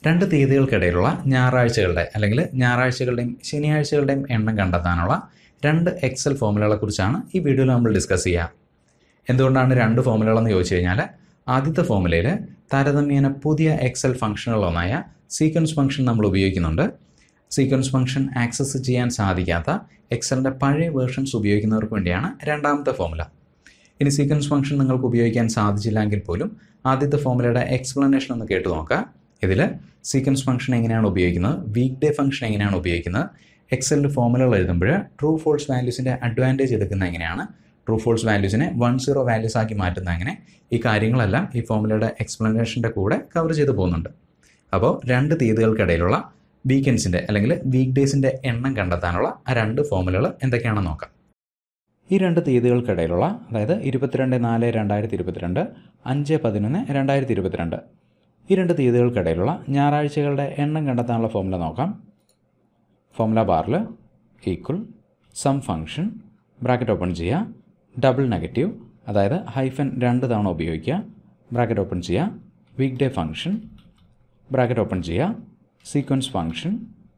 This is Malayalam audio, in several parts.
രണ്ട് തീയതികൾക്കിടയിലുള്ള ഞായറാഴ്ചകളുടെ അല്ലെങ്കിൽ ഞായറാഴ്ചകളുടെയും ശനിയാഴ്ചകളുടെയും എണ്ണം കണ്ടെത്താനുള്ള രണ്ട് എക്സൽ ഫോമുലകളെക്കുറിച്ചാണ് ഈ വീഡിയോയിൽ നമ്മൾ ഡിസ്കസ് ചെയ്യുക എന്തുകൊണ്ടാണ് രണ്ട് ഫോമുലകളെന്ന് ചോദിച്ചു കഴിഞ്ഞാൽ ആദ്യത്തെ ഫോമുലയിൽ താരതമ്യേന പുതിയ എക്സൽ ഫംഗ്ഷനുകളൊന്നായ സീക്വൻസ് ഫംഗ്ഷൻ നമ്മൾ ഉപയോഗിക്കുന്നുണ്ട് സീക്വൻസ് ഫംഗ്ഷൻ ആക്സസ് ചെയ്യാൻ സാധിക്കാത്ത എക്സലിൻ്റെ പഴയ വേർഷൻസ് ഉപയോഗിക്കുന്നവർക്ക് വേണ്ടിയാണ് രണ്ടാമത്തെ ഫോമുല ഇനി സീക്വൻസ് ഫംഗ്ഷൻ നിങ്ങൾക്ക് ഉപയോഗിക്കാൻ സാധിച്ചില്ലെങ്കിൽ പോലും ആദ്യത്തെ ഫോമുലയുടെ എക്സ്പ്ലനേഷൻ ഒന്ന് കേട്ട് നോക്കുക ഇതിൽ സീക്വൻസ് ഫംഗ്ഷൻ എങ്ങനെയാണ് ഉപയോഗിക്കുന്നത് വീക്ക് ഡേ ഫംഗ്ഷൻ എങ്ങനെയാണ് ഉപയോഗിക്കുന്നത് എക്സലിൽ ഫോമുലകൾ എഴുതുമ്പോൾ ട്രൂ ഫോൾസ് വാല്യൂസിൻ്റെ അഡ്വാൻറ്റേജ് എടുക്കുന്നത് എങ്ങനെയാണ് ട്രൂ ഫോൾസ് വാല്യൂസിനെ വൺ സീറോ വാല്യൂസ് ആക്കി മാറ്റുന്നത് എങ്ങനെ ഈ കാര്യങ്ങളെല്ലാം ഈ ഫോമുലയുടെ എക്സ്പ്ലനേഷൻ്റെ കൂടെ കവർ ചെയ്ത് പോകുന്നുണ്ട് അപ്പോൾ രണ്ട് തീയതികൾക്കിടയിലുള്ള വീക്കെൻഡ്സിൻ്റെ അല്ലെങ്കിൽ വീക്ക് ഡേയ്സിൻ്റെ എണ്ണം കണ്ടെത്താനുള്ള ആ രണ്ട് ഫോമുലകൾ എന്തൊക്കെയാണെന്ന് നോക്കാം ഈ രണ്ട് തീയതികൾക്കിടയിലുള്ള അതായത് ഇരുപത്തിരണ്ട് നാല് രണ്ടായിരത്തി ഇരുപത്തിരണ്ട് അഞ്ച് പതിനൊന്ന് രണ്ടായിരത്തി ഇരുപത്തിരണ്ട് ഈ രണ്ട് തീയതികൾക്കിടയിലുള്ള ഞായറാഴ്ചകളുടെ എണ്ണം കണ്ടെത്താനുള്ള ഫോമുല നോക്കാം ഫോമുല ബാറിൽ equal sum function bracket open ചെയ്യുക ഡബിൾ നെഗറ്റീവ് അതായത് ഹൈഫൻ രണ്ട് തവണ ഉപയോഗിക്കുക ബ്രാക്കറ്റ് ഓപ്പൺ ചെയ്യുക weekday function bracket open ചെയ്യുക സീക്വൻസ് ഫംഗ്ഷൻ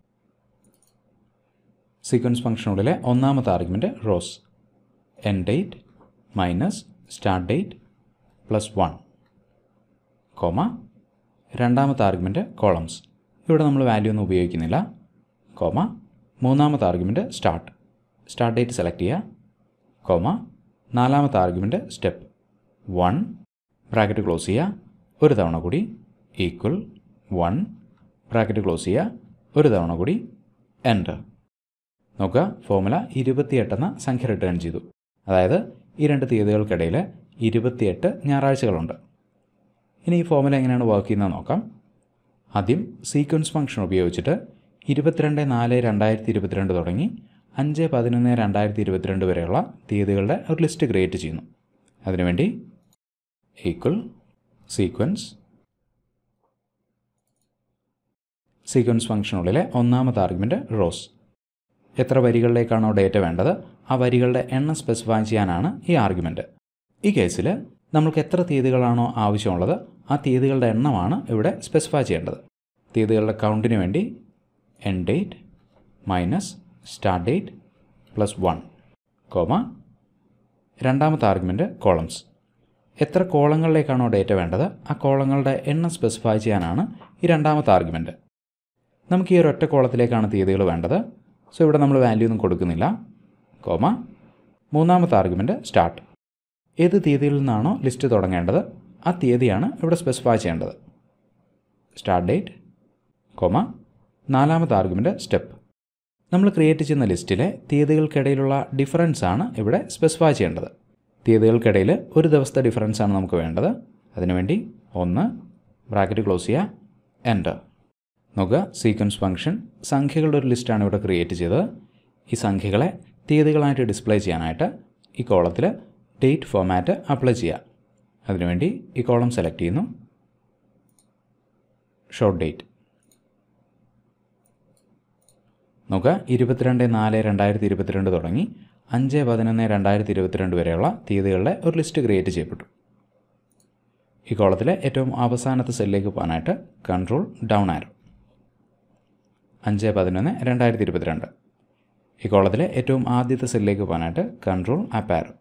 സീക്വൻസ് ഫംഗ്ഷനുള്ളിലെ ഒന്നാമത്തെ argument rows end date minus start date plus one comma രണ്ടാമത്തെ ആർഗ്യുമെൻറ്റ് കോളംസ് ഇവിടെ നമ്മൾ വാല്യൂ ഒന്നും ഉപയോഗിക്കുന്നില്ല കോമ മൂന്നാമത്തെ argument start start date select ചെയ്യുക കോമ നാലാമത്തെ argument step one bracket close ചെയ്യുക ഒരു തവണ കൂടി ഈക്വൽ വൺ ബ്രാക്കറ്റ് ക്ലോസ് ചെയ്യുക ഒരു തവണ കൂടി എൻ്റർ നോക്കുക ഫോമുല ഇരുപത്തിയെട്ടെന്ന സംഖ്യ റിട്ടേൺ ചെയ്തു അതായത് ഈ രണ്ട് തീയതികൾക്കിടയിൽ ഇരുപത്തിയെട്ട് ഞായറാഴ്ചകളുണ്ട് ഇനി ഈ ഫോമുല എങ്ങനെയാണ് വർക്ക് ചെയ്യുന്നത് നോക്കാം ആദ്യം സീക്വൻസ് ഫംഗ്ഷൻ ഉപയോഗിച്ചിട്ട് ഇരുപത്തിരണ്ട് നാല് രണ്ടായിരത്തി ഇരുപത്തിരണ്ട് തുടങ്ങി അഞ്ച് പതിനൊന്ന് രണ്ടായിരത്തി ഇരുപത്തിരണ്ട് വരെയുള്ള തീയതികളുടെ ഒരു ലിസ്റ്റ് ക്രിയേറ്റ് ചെയ്യുന്നു അതിനുവേണ്ടി ഈക്വൽ സീക്വൻസ് സീക്വൻസ് ഫംഗ്ഷനുള്ളിലെ ഒന്നാമത്തെ ആർഗ്യുമെൻറ്റ് റോസ് എത്ര വരികളിലേക്കാണോ ഡേറ്റ വേണ്ടത് ആ വരികളുടെ എണ്ണം സ്പെസിഫൈ ചെയ്യാനാണ് ഈ ആർഗ്യുമെൻറ്റ് ഈ കേസിൽ നമ്മൾക്ക് എത്ര തീയതികളാണോ ആവശ്യമുള്ളത് ആ തീയതികളുടെ എണ്ണമാണ് ഇവിടെ സ്പെസിഫൈ ചെയ്യേണ്ടത് തീയതികളുടെ കൗണ്ടിന് വേണ്ടി end date minus start date plus one comma രണ്ടാമത്തെ ആർഗ്യുമെൻറ്റ് കോളംസ് എത്ര കോളങ്ങളിലേക്കാണോ ഡേറ്റ വേണ്ടത് ആ കോളങ്ങളുടെ എണ്ണം സ്പെസിഫൈ ചെയ്യാനാണ് ഈ രണ്ടാമത്തെ ആർഗ്യുമെൻറ്റ് നമുക്ക് ഈ ഒരൊറ്റ കോളത്തിലേക്കാണ് തീയതികൾ വേണ്ടത് സോ ഇവിടെ നമ്മൾ വാല്യൂ ഒന്നും കൊടുക്കുന്നില്ല കോമ മൂന്നാമത്തെ ആർഗ്യുമെൻറ്റ് സ്റ്റാർട്ട് ഏത് തീയതിയിൽ നിന്നാണോ ലിസ്റ്റ് തുടങ്ങേണ്ടത് ആ തീയതിയാണ് ഇവിടെ സ്പെസിഫൈ ചെയ്യേണ്ടത് സ്റ്റാർട്ട് ഡേറ്റ് കോമ നാലാമത്തെ ആർഗ്യുമെൻറ്റ് സ്റ്റെപ്പ് നമ്മൾ ക്രിയേറ്റ് ചെയ്യുന്ന ലിസ്റ്റിലെ തീയതികൾക്കിടയിലുള്ള ഡിഫറൻസ് ആണ് ഇവിടെ സ്പെസിഫൈ ചെയ്യേണ്ടത് തീയതികൾക്കിടയിൽ ഒരു ദിവസത്തെ ഡിഫറൻസ് ആണ് നമുക്ക് വേണ്ടത് അതിനുവേണ്ടി ഒന്ന് ബ്രാക്കറ്റ് ക്ലോസ് ചെയ്യുക എൻ്റർ നോക്കുക സീക്വൻസ് ഫംഗ്ഷൻ സംഖ്യകളുടെ ഒരു ലിസ്റ്റാണ് ഇവിടെ ക്രിയേറ്റ് ചെയ്തത് ഈ സംഖ്യകളെ തീയതികളായിട്ട് ഡിസ്പ്ലേ ചെയ്യാനായിട്ട് ഈ കോളത്തിൽ ഡേറ്റ് ഫോമാറ്റ് അപ്ലൈ ചെയ്യുക അതിനുവേണ്ടി ഈ കോളം സെലക്ട് ചെയ്യുന്നു ഷോർട്ട് ഡേറ്റ് നോക്കുക ഇരുപത്തിരണ്ട് നാല് രണ്ടായിരത്തി ഇരുപത്തിരണ്ട് തുടങ്ങി അഞ്ച് പതിനൊന്ന് രണ്ടായിരത്തി ഇരുപത്തിരണ്ട് വരെയുള്ള തീയതികളുടെ ഒരു ലിസ്റ്റ് ക്രിയേറ്റ് ചെയ്യപ്പെട്ടു ഈ കോളത്തിലെ ഏറ്റവും അവസാനത്തെ സെല്ലിലേക്ക് പോകാനായിട്ട് കൺട്രോൾ ഡൗൺ ആരോ അഞ്ച് പതിനൊന്ന് രണ്ടായിരത്തി ഇരുപത്തിരണ്ട് ഈ കോളത്തിലെ ഏറ്റവും ആദ്യത്തെ സെല്ലിലേക്ക് പോകാനായിട്ട് കൺട്രോൾ അപ്പ് ആരോ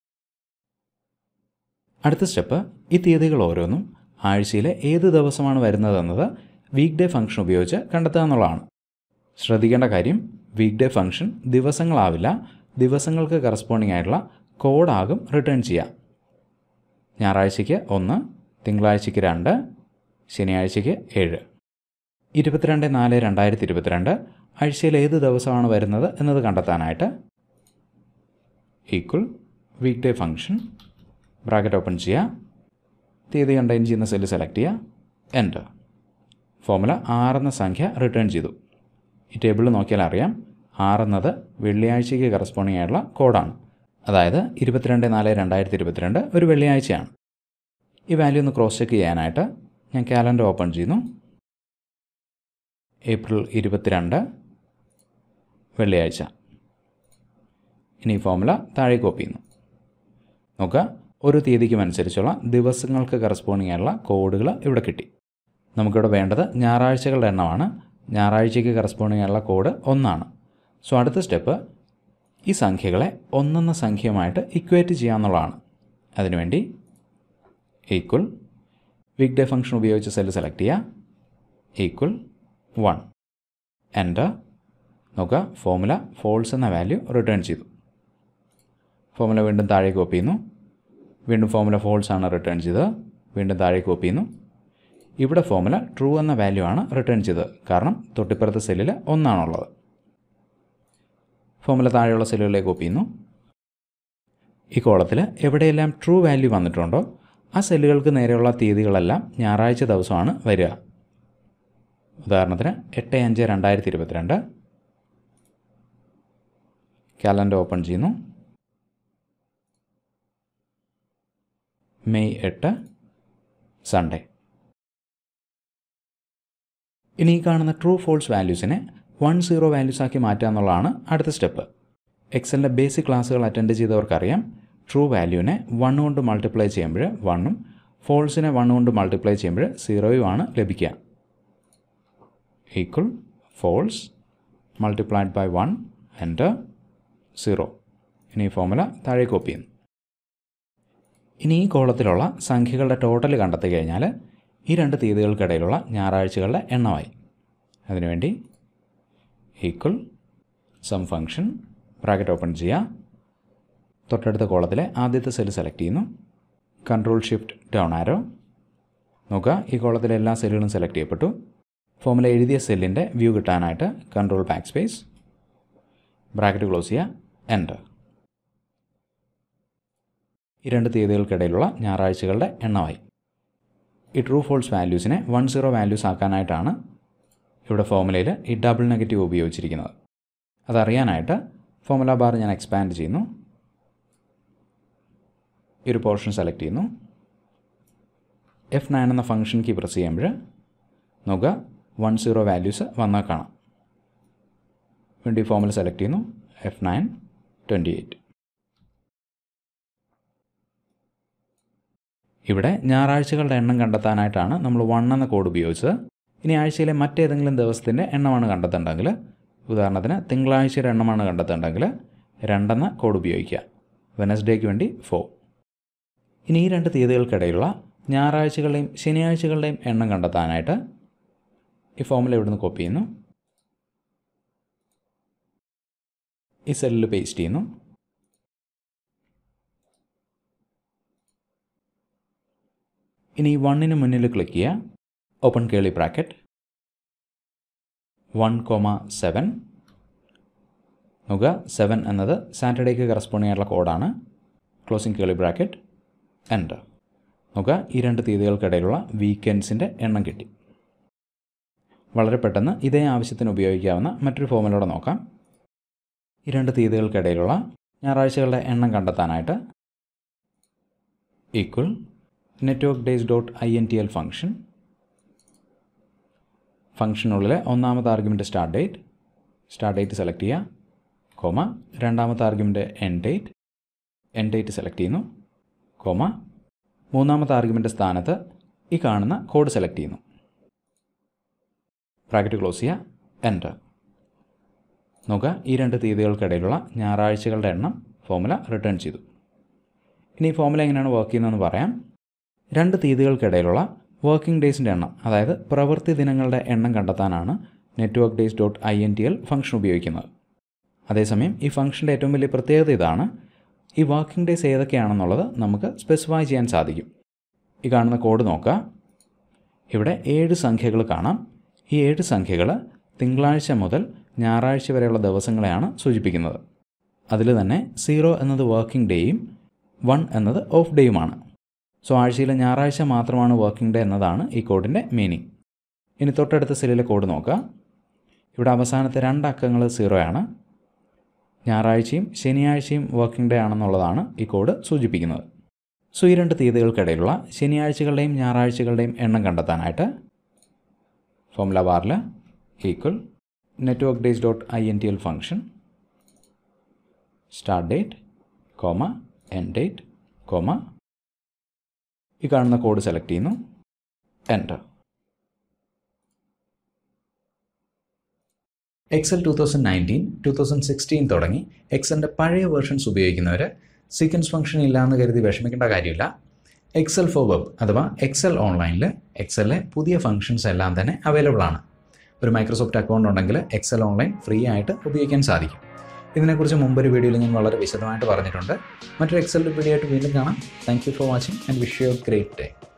അടുത്ത സ്റ്റെപ്പ് ഈ തീയതികൾ ഓരോന്നും ആഴ്ചയിലെ ഏത് ദിവസമാണ് വരുന്നതെന്നത് വീക്ക് ഡേ ഫംഗ്ഷൻ ഉപയോഗിച്ച് കണ്ടെത്തുക എന്നുള്ളതാണ് ശ്രദ്ധിക്കേണ്ട കാര്യം വീക്ക് ഡേ ഫംഗ്ഷൻ ദിവസങ്ങളാവില്ല ദിവസങ്ങൾക്ക് കറസ്പോണ്ടിങ് ആയിട്ടുള്ള കോഡാകും റിട്ടേൺ ചെയ്യുക ഞായറാഴ്ചയ്ക്ക് ഒന്ന് തിങ്കളാഴ്ചയ്ക്ക് രണ്ട് ശനിയാഴ്ചയ്ക്ക് ഏഴ് ഇരുപത്തിരണ്ട് നാല് രണ്ടായിരത്തി ഇരുപത്തിരണ്ട് ആഴ്ചയിൽ ഏത് ദിവസമാണ് വരുന്നത് എന്നത് കണ്ടെത്താനായിട്ട് equal weekday function bracket open ചെയ്യുക തീയതി കണ്ടെയ്ൻ ചെയ്യുന്ന സെല്ല് സെലക്ട് ചെയ്യുക എൻ്റർ ഫോമുല ആറെന്ന സംഖ്യ റിട്ടേൺ ചെയ്തു ഈ ടേബിളിൽ നോക്കിയാൽ അറിയാം ആറെന്നത് വെള്ളിയാഴ്ചയ്ക്ക് കറസ്പോണ്ടിങ് ആയിട്ടുള്ള കോഡാണ് അതായത് ഇരുപത്തിരണ്ട് നാല് രണ്ടായിരത്തി ഇരുപത്തിരണ്ട് ഒരു വെള്ളിയാഴ്ചയാണ് ഈ വാല്യൂ ഒന്ന് ക്രോസ് ചെക്ക് ചെയ്യാനായിട്ട് ഞാൻ കാലണ്ടർ ഓപ്പൺ ചെയ്യുന്നു ഏപ്രിൽ ഇരുപത്തിരണ്ട് വെള്ളിയാഴ്ച ഇനി ഈ ഫോമുല താഴെ കോപ്പി ചെയ്യുന്നു നോക്കുക ഒരു തീയതിക്കും അനുസരിച്ചുള്ള ദിവസങ്ങൾക്ക് കറസ്പോണ്ടിങ് ആയിട്ടുള്ള കോഡുകൾ ഇവിടെ കിട്ടി നമുക്കിവിടെ വേണ്ടത് ഞായറാഴ്ചകളുടെ എണ്ണമാണ് ഞായറാഴ്ചയ്ക്ക് കറസ്പോണ്ടിങ് ആയുള്ള കോഡ് ഒന്നാണ് സോ അടുത്ത സ്റ്റെപ്പ് ഈ സംഖ്യകളെ ഒന്നെന്ന സംഖ്യയുമായിട്ട് ഇക്വേറ്റ് ചെയ്യാമെന്നുള്ളതാണ് അതിനുവേണ്ടി ഈക്വൽ വീക്ക് ഡേ ഫംഗ്ഷൻ ഉപയോഗിച്ച് സെല്ല് സെലക്ട് ചെയ്യുക ഈക്വൽ വൺ എൻ്റർ നോക്കുക ഫോമുല ഫോൾസ് എന്ന വാല്യൂ റിട്ടേൺ ചെയ്തു ഫോമുല വീണ്ടും താഴേക്ക് കോപ്പി ചെയ്യുന്നു വീണ്ടും ഫോമുല ഫോൾസ് ആണ് റിട്ടേൺ ചെയ്തത് വീണ്ടും താഴേക്ക് കോപ്പി ചെയ്യുന്നു ഇവിടെ ഫോമുല ട്രൂ എന്ന വാല്യൂ ആണ് റിട്ടേൺ ചെയ്തത് കാരണം തൊട്ടിപ്പുറത്തെ സെല്ലിൽ ഒന്നാണുള്ളത് ഫോമുല താഴെയുള്ള സെല്ലുകളിലേക്ക് കോപ്പി ചെയ്യുന്നു ഈ കോളത്തിൽ എവിടെയെല്ലാം ട്രൂ വാല്യൂ വന്നിട്ടുണ്ടോ ആ സെല്ലുകൾക്ക് നേരെയുള്ള തീയതികളെല്ലാം ഞായറാഴ്ച ദിവസമാണ് വരിക ഉദാഹരണത്തിന് എട്ട് അഞ്ച് രണ്ടായിരത്തി ഇരുപത്തിരണ്ട് കാലണ്ടർ ഓപ്പൺ ചെയ്യുന്നു മെയ് എട്ട് സൺഡേ ഇനി ഈ കാണുന്ന ട്രൂ ഫോൾസ് വാല്യൂസിനെ വൺ സീറോ വാല്യൂസ് ആക്കി മാറ്റുക എന്നുള്ളതാണ് അടുത്ത സ്റ്റെപ്പ് എക്സലിൻ്റെ ബേസിക് ക്ലാസ്സുകൾ അറ്റൻഡ് ചെയ്തവർക്കറിയാം ട്രൂ വാല്യൂവിനെ വൺ കൊണ്ട് മൾട്ടിപ്ലൈ ചെയ്യുമ്പോൾ വണ്ണും ഫോൾസിനെ വൺ കൊണ്ട് മൾട്ടിപ്ലൈ ചെയ്യുമ്പോൾ സീറോയുമാണ് ലഭിക്കുക equal false multiplied by one enter zero ഇനി ഈ ഫോമുല താഴെ കോപ്പി ചെയ്യുന്നു ഇനി ഈ കോളത്തിലുള്ള സംഖ്യകളുടെ ടോട്ടൽ കണ്ടെത്തി കഴിഞ്ഞാൽ ഈ രണ്ട് തീയതികൾക്കിടയിലുള്ള ഞായറാഴ്ചകളുടെ എണ്ണമായി അതിനുവേണ്ടി equal sum function bracket open ചെയ്യുക തൊട്ടടുത്ത കോളത്തിലെ ആദ്യത്തെ സെല്ല് സെലക്ട് ചെയ്യുന്നു കൺട്രോൾ ഷിഫ്റ്റ് ഡൗൺ ആരോ നോക്കുക ഈ കോളത്തിലെ എല്ലാ സെല്ലുകളും സെലക്ട് ചെയ്യപ്പെട്ടു ഫോമിൽ എഴുതിയ സെല്ലിൻ്റെ വ്യൂ കിട്ടാനായിട്ട് control backspace bracket close ചെയ്യുക എൻ്റർ ഈ രണ്ട് തീയതികൾക്കിടയിലുള്ള ഞായറാഴ്ചകളുടെ എണ്ണമായി ഈ ട്രൂ ഫോൾസ് വാല്യൂസിനെ വൺ സീറോ വാല്യൂസ് ആക്കാനായിട്ടാണ് ഇവിടെ ഫോമുലയിൽ ഈ ഡബിൾ നെഗറ്റീവ് ഉപയോഗിച്ചിരിക്കുന്നത് അതറിയാനായിട്ട് ഫോമുല ബാർ ഞാൻ എക്സ്പാൻഡ് ചെയ്യുന്നു ഈ ഒരു പോർഷൻ സെലക്ട് ചെയ്യുന്നു എഫ് നയൻ എന്ന ഫംഗ്ഷൻ കീ പ്രസ് ചെയ്യുമ്പോൾ നോക്കുക വൺ സീറോ വാല്യൂസ് വന്നാൽ കാണാം വീണ്ടും ഈ ഫോമിൽ സെലക്ട് ചെയ്യുന്നു എഫ് നയൻ ട്വൻറ്റി എയ്റ്റ് ഇവിടെ ഞായറാഴ്ചകളുടെ എണ്ണം കണ്ടെത്താനായിട്ടാണ് നമ്മൾ വൺ എന്ന കോഡ് ഉപയോഗിച്ചത് ഇനി ആഴ്ചയിലെ മറ്റേതെങ്കിലും ദിവസത്തിൻ്റെ എണ്ണമാണ് കണ്ടെത്തേണ്ടെങ്കിൽ ഉദാഹരണത്തിന് തിങ്കളാഴ്ചയുടെ എണ്ണമാണ് കണ്ടെത്തേണ്ടെങ്കിൽ രണ്ടെന്ന കോഡ് ഉപയോഗിക്കുക വെനസ്ഡേക്ക് വേണ്ടി ഫോർ ഇനി ഈ രണ്ട് തീയതികൾക്കിടയിലുള്ള ഞായറാഴ്ചകളുടെയും ശനിയാഴ്ചകളുടെയും എണ്ണം കണ്ടെത്താനായിട്ട് ഈ ഫോമുല ഇവിടുന്ന് കോപ്പി ചെയ്യുന്നു ഈ സെല്ലിൽ പേസ്റ്റ് ചെയ്യുന്നു ഇനി വണ്ണിന് മുന്നിൽ ക്ലിക്ക് ചെയ്യുക open curly bracket one comma seven നോക്കുക സെവൻ എന്നത് സാറ്റർഡേക്ക് കറസ്പോണ്ടിങ് ആയിട്ടുള്ള കോഡാണ് ക്ലോസിംഗ് കേളി ബ്രാക്കറ്റ് എൻ്റർ നോക്കുക ഈ രണ്ട് തീയതികൾക്കിടയിലുള്ള വീക്കെൻഡ്സിൻ്റെ എണ്ണം കിട്ടി വളരെ പെട്ടെന്ന് ഇതേ ആവശ്യത്തിന് ഉപയോഗിക്കാവുന്ന മറ്റൊരു ഫോമിലൂടെ നോക്കാം ഈ രണ്ട് തീയതികൾക്കിടയിലുള്ള ഞായറാഴ്ചകളുടെ എണ്ണം കണ്ടെത്താനായിട്ട് equal network days dot I N T L function ഫംഗ്ഷനുള്ളിലെ ഒന്നാമത്തെ argument start date start date select ചെയ്യുക കോമ രണ്ടാമത്തെ argument end date end date select ചെയ്യുന്നു കോമ മൂന്നാമത്തെ ആർഗ്യുമെൻറ്റ് സ്ഥാനത്ത് ഈ കാണുന്ന കോഡ് സെലക്ട് ചെയ്യുന്നു ബ്രാക്കറ്റ് ക്ലോസ് ചെയ്യുക എൻ്റർ നോക്കുക ഈ രണ്ട് തീയതികൾക്കിടയിലുള്ള ഞായറാഴ്ചകളുടെ എണ്ണം ഫോമുല റിട്ടേൺ ചെയ്തു ഇനി ഈ ഫോമുല എങ്ങനെയാണ് വർക്ക് ചെയ്യുന്നതെന്ന് പറയാം രണ്ട് തീയതികൾക്കിടയിലുള്ള വർക്കിംഗ് ഡേയ്സിൻ്റെ എണ്ണം അതായത് പ്രവൃത്തി ദിനങ്ങളുടെ എണ്ണം കണ്ടെത്താനാണ് network days dot I N T L function ഉപയോഗിക്കുന്നത് അതേസമയം ഈ ഫംഗ്ഷൻ്റെ ഏറ്റവും വലിയ പ്രത്യേകത ഇതാണ് ഈ വർക്കിംഗ് ഡേയ്സ് ഏതൊക്കെയാണെന്നുള്ളത് നമുക്ക് സ്പെസിഫൈ ചെയ്യാൻ സാധിക്കും ഈ കാണുന്ന കോഡ് നോക്കുക ഇവിടെ ഏഴ് സംഖ്യകൾ കാണാം ഈ ഏഴ് സംഖ്യകൾ തിങ്കളാഴ്ച മുതൽ ഞായറാഴ്ച വരെയുള്ള ദിവസങ്ങളെയാണ് സൂചിപ്പിക്കുന്നത് അതിൽ തന്നെ സീറോ എന്നത് വർക്കിംഗ് ഡേയും വൺ എന്നത് ഓഫ് ഡേയുമാണ് സോ ആഴ്ചയിലെ ഞായറാഴ്ച മാത്രമാണ് വർക്കിംഗ് ഡേ എന്നതാണ് ഈ കോഡിൻ്റെ മീനിങ് ഇനി തൊട്ടടുത്ത സെല്ലിലെ കോഡ് നോക്കുക ഇവിടെ അവസാനത്തെ രണ്ട് അക്കങ്ങൾ സീറോയാണ് ഞായറാഴ്ചയും ശനിയാഴ്ചയും വർക്കിംഗ് ഡേ ആണെന്നുള്ളതാണ് ഈ കോഡ് സൂചിപ്പിക്കുന്നത് സോ ഈ രണ്ട് തീയതികൾക്കിടയിലുള്ള ശനിയാഴ്ചകളുടെയും ഞായറാഴ്ചകളുടെയും എണ്ണം കണ്ടെത്താനായിട്ട് ഫോമുല ബാറിൽ equal network days dot I N T L function start date comma end date comma ഈ കാണുന്ന കോഡ് സെലക്ട് ചെയ്യുന്നു enter Excel two thousand nineteen two thousand sixteen തുടങ്ങി എക്സലിൻ്റെ പഴയ വേർഷൻസ് ഉപയോഗിക്കുന്നവർ സീക്വൻസ് ഫംഗ്ഷൻ ഇല്ലാന്ന് കരുതി വിഷമിക്കേണ്ട കാര്യമില്ല എക്സൽ ഫോർ വെബ് അഥവാ എക്സൽ ഓൺലൈനിൽ എക്സലിലെ പുതിയ ഫംഗ്ഷൻസ് എല്ലാം തന്നെ അവൈലബിൾ ആണ് ഒരു മൈക്രോസോഫ്റ്റ് അക്കൗണ്ട് ഉണ്ടെങ്കിൽ എക്സൽ ഓൺലൈൻ ഫ്രീ ആയിട്ട് ഉപയോഗിക്കാൻ സാധിക്കും ഇതിനെക്കുറിച്ച് മുമ്പൊരു വീഡിയോയിൽ ഞാൻ വളരെ വിശദമായിട്ട് പറഞ്ഞിട്ടുണ്ട് മറ്റൊരു എക്സൽ വീഡിയോ ആയിട്ട് വീണ്ടും കാണാം thank you for watching and wish you great day